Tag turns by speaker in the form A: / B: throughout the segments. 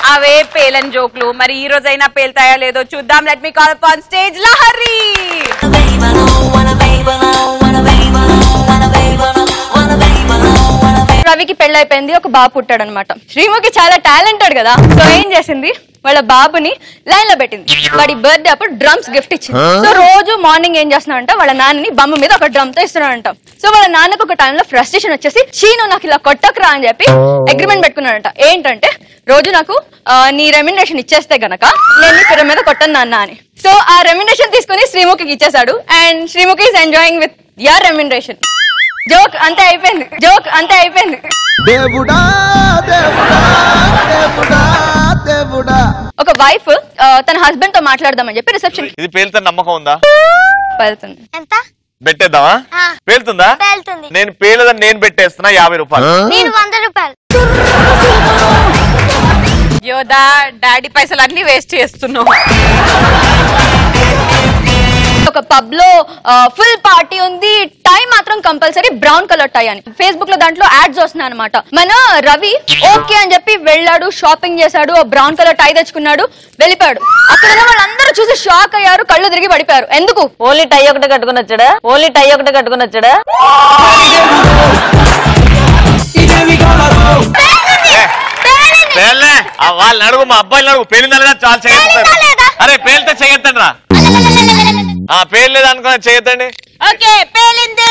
A: అవే పేలని జోక్లు మరి ఈ రోజైనా పేల్తాయో లేదో చూద్దాం let me call on stage Lahari
B: రవికి పెళ్ళైపోయింది ఒక బాబు పుట్టాడు అనమాట శ్రీముఖి చాలా టాలెంటెడ్ కదా సో ఏం చేసింది వాళ్ళ బాబుని లైన్ లో పెట్టింది వాడి బర్త్డే అప్పుడు డ్రమ్స్ గిఫ్ట్ ఇచ్చింది సో రోజు మార్నింగ్ ఏం చేస్తున్నాడంట వాళ్ళ నాన్నని బొమ్మ మీద ఒక డ్రమ్ తో ఇస్తున్నాడంట సో వాళ్ళ నాన్నకు ఒక టైంలో ఫ్రస్ట్రేషన్ వచ్చేసి చీను నాకు ఇలా కొట్టకురా అని చెప్పి అగ్రిమెంట్ పెట్టుకున్నాడంట ఏంటంటే రోజు నాకు ఆ, నీ రెమ్యునరేషన్ ఇచ్చేస్తే గనక నేను నీ పిర మీద కొట్టను నాన్న అని సో ఆ రెమ్యునరేషన్ తీసుకుని శ్రీముఖికి ఇచ్చేసాడు and Sreemukhi is enjoying with your remuneration joke అంతే అయిపోయింది జోక్ అంతే అయిపోయింది
C: దేవుడా దేవుడా దేవుడా దేవుడా
B: ఒక వైఫ్ తన హస్బెండ్ తో మాట్లాడదామని చెప్పి రిసెప్షన్
D: ఇది పేలుతా నమ్మకం ఉందా
B: వెళ్తుంది
E: ఎంత
D: పెట్టేద్దామా
E: ఆ.
D: పేలుతుందా
E: పేలుతుంది.
D: నేను పేలదని నేను పెట్టేస్తున్నా యాభై రూపాయలు
E: నేను వంద రూపాయలు
A: యోదా డాడీ పైసలు అన్ని వేస్ట్ చేస్తున్నావు
B: ఒక పబ్ లో ఫుల్ పార్టీ ఉంది టై మాత్రం కంపల్సరీ బ్రౌన్ కలర్ టై అని ఫేస్బుక్ లో దాంట్లో యాడ్స్ వస్తున్నాయి అనమాట మన రవి ఓకే అని చెప్పి వెళ్ళాడు షాపింగ్ చేశాడు బ్రౌన్ కలర్ టై తెచ్చుకున్నాడు వెళ్ళిపోయాడు అక్కడ ఉన్న వాళ్ళందరూ చూసి షాక్ అయ్యారు కళ్ళు తిరిగి పడిపోయారు ఎందుకు
F: ఓన్లీ టై ఒకటి కట్టుకుని వచ్చాడా ఓన్లీ టై ఒకటి కట్టుకుని వచ్చాడా
D: పేలే ఆ వాళ్ళని అడుగు మా అబ్బాయిని అడుగు పేలిందా చాలా చేయొద్దు
E: లేదా?
D: అరే పేలితే చేయొద్దండి రా ఆ పేర్లేదు అనుకున్నా చేయొద్దండి
A: ఓకే పేలింది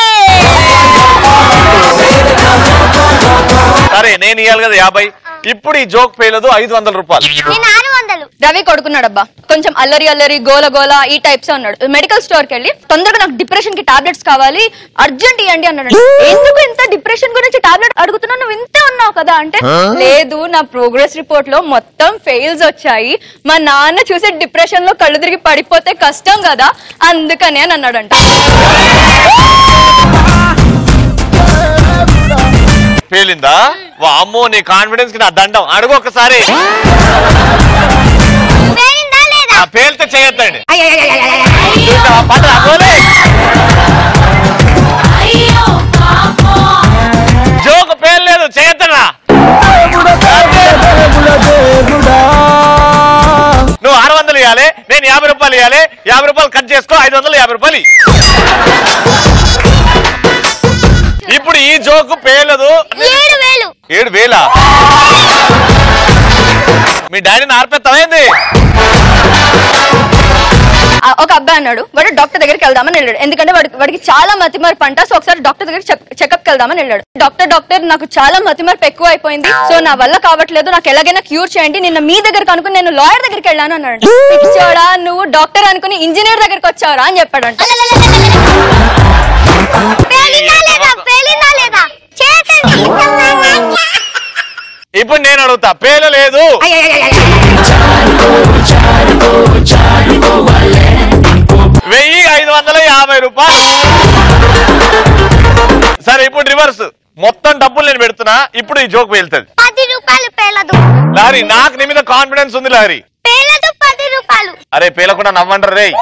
D: సరే నేను ఇవ్వాలి కదా యాభై ఇప్పుడు ఈ జోక్ పేలదు ఐదు వందల రూపాయలు
E: నేను ఆరు వందలు
B: రవి కొడుకున్నాడబ్బా కొంచెం అల్లరి అల్లరి గోల గోల ఈ టైప్స్ ఉన్నాడు మెడికల్ స్టోర్ కి వెళ్ళి తొందరగా నాకు డిప్రెషన్ కి టాబ్లెట్స్ కావాలి అర్జెంట్ ఇవ్వండి అన్నాడు ఎందుకు ఇంత డిప్రెషన్ గురించి టాబ్లెట్ అడుగుతున్నావు నువ్వు ఇంతే ఉన్నావు కదా అంటే లేదు నా ప్రోగ్రెస్ రిపోర్ట్ లో మొత్తం ఫెయిల్స్ వచ్చాయి మా నాన్న చూసి డిప్రెషన్ లో కళ్ళు తిరిగి పడిపోతే కష్టం కదా అందుకని అని అన్నాడంట
D: పేలిందా అమ్మో నీ కాన్ఫిడెన్స్ కి నా దండం అడుగు ఒకసారి
E: పేలిందా లేదా
D: ఆ పేలితే చేయొద్దండి చూసావా? పడరా, పోలే. జోక్ పేర్లేదు చేయొద్దరా నువ్వు ఆరు వందలు ఇవ్వాలి నేను యాభై రూపాయలు ఇవ్వాలి యాభై రూపాయలు కట్ చేసుకో ఐదు వందలు యాభై రూపాయలు ఇయ్యి. ఇప్పుడు ఈ జోకు పేలదు
E: ఏడు వేలు
D: ఏడు వేల మీ డాడీని ఆర్పెత్తామైంది
B: ఆ, ఒక అబ్బాయి అన్నాడు వాడు డాక్టర్ దగ్గరికి వెళ్దామని వెళ్ళాడు ఎందుకంటే వాడికి వాడికి చాలా మతిమరుపు అంట సో ఒకసారి డాక్టర్ దగ్గరికి చెకప్ వెళ్దామని వెళ్ళాడు డాక్టర్ డాక్టర్ నాకు చాలా మతిమరుపు ఎక్కువ అయిపోయింది సో నా వల్ల కావట్లేదు నాకు ఎలాగైనా క్యూర్ చేయండి నిన్న మీ దగ్గరకు అనుకుని నేను లాయర్ దగ్గరికి వెళ్ళాను అన్నాడు పిచ్చోడా నువ్వు డాక్టర్ అనుకుని ఇంజనీర్ దగ్గరికి వచ్చావరా అని చెప్పాడంట
E: పేలిందా లేదా పేలిందా లేదా చేతండి
D: ఇప్పుడు నేను అడుగుతా పేలలేదు వెయ్యి ఐదు వందల యాభై రూపాయలు సరే ఇప్పుడు రివర్స్ మొత్తం డబ్బులు నేను పెడుతున్నా ఇప్పుడు ఈ జోక్ వెళ్తుంది
E: పది రూపాయలు పేలదు
D: లారీ నాకు నీ మీద కాన్ఫిడెన్స్ ఉంది లారీ
E: పేలదు పది రూపాయలు
D: అరే పేలకుండా నవ్వంటారు రే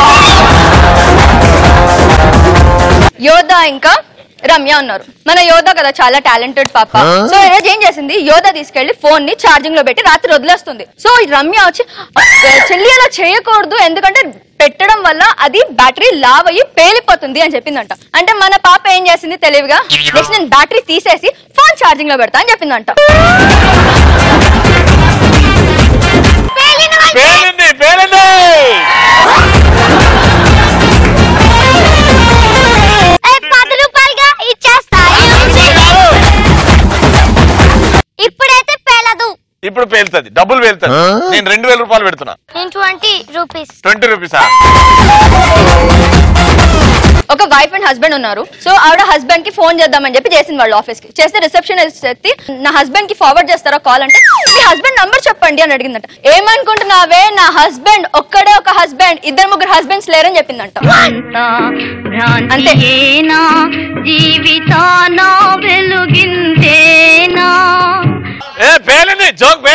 B: యోధ ఇంకా రమ్య ఉన్నారు మన యోధ కదా చాలా టాలెంటెడ్ పాప సో ఈ రోజు ఏం చేసింది యోధ తీసుకెళ్లి ఫోన్ ని ఛార్జింగ్ లో పెట్టి రాత్రి వదిలేస్తుంది సో ఈ రమ్య వచ్చి "అక్క, చెల్లి అలా చేయకూడదు ఎందుకంటే పెట్టడం వల్ల అది బ్యాటరీ లావ్ అయ్యి పేలిపోతుంది అని చెప్పిందంట అంటే మన పాప ఏం చేసింది తెలివిగా నెక్స్ట్ నేను బ్యాటరీ తీసేసి ఫోన్ ఛార్జింగ్ లో పెడతా అని చెప్పిందంట
E: పేలిన వాళ్ళు
D: పేలింది పేలింది
E: ఏ, పది రూపాయలుగా ఇచ్చేస్తా ఇప్పుడైతే పేలదు
D: ఇప్పుడు పేలుతుంది డబ్బులు పేలుతుంది నేను రెండు వేల రూపాయలు పెడుతున్నా
E: నేను ట్వంటీ రూపీస్
D: ట్వంటీ రూపీసా
B: ఒక వైఫ్ అండ్ హస్బెండ్ ఉన్నారు సో ఆవిడ హస్బెండ్ కి ఫోన్ చేద్దామని చెప్పి చేసింది వాళ్ళ ఆఫీస్ కి చేస్తే రిసెప్షన్ ఎత్తి నా హస్బెండ్ కి ఫార్వర్డ్ చేస్తారా కాల్ అంటే మీ హస్బెండ్ నంబర్ చెప్పండి అని అడిగిందంట ఏమనుకుంటున్నావే నా హస్బెండ్ ఒక్కడే ఒక హస్బెండ్ ఇద్దరు ముగ్గురు హస్బెండ్స్ లేరని చెప్పిందంట అంతే
G: జీవితాన వెలుగిందేనా
D: ఏ పేలింది జోక్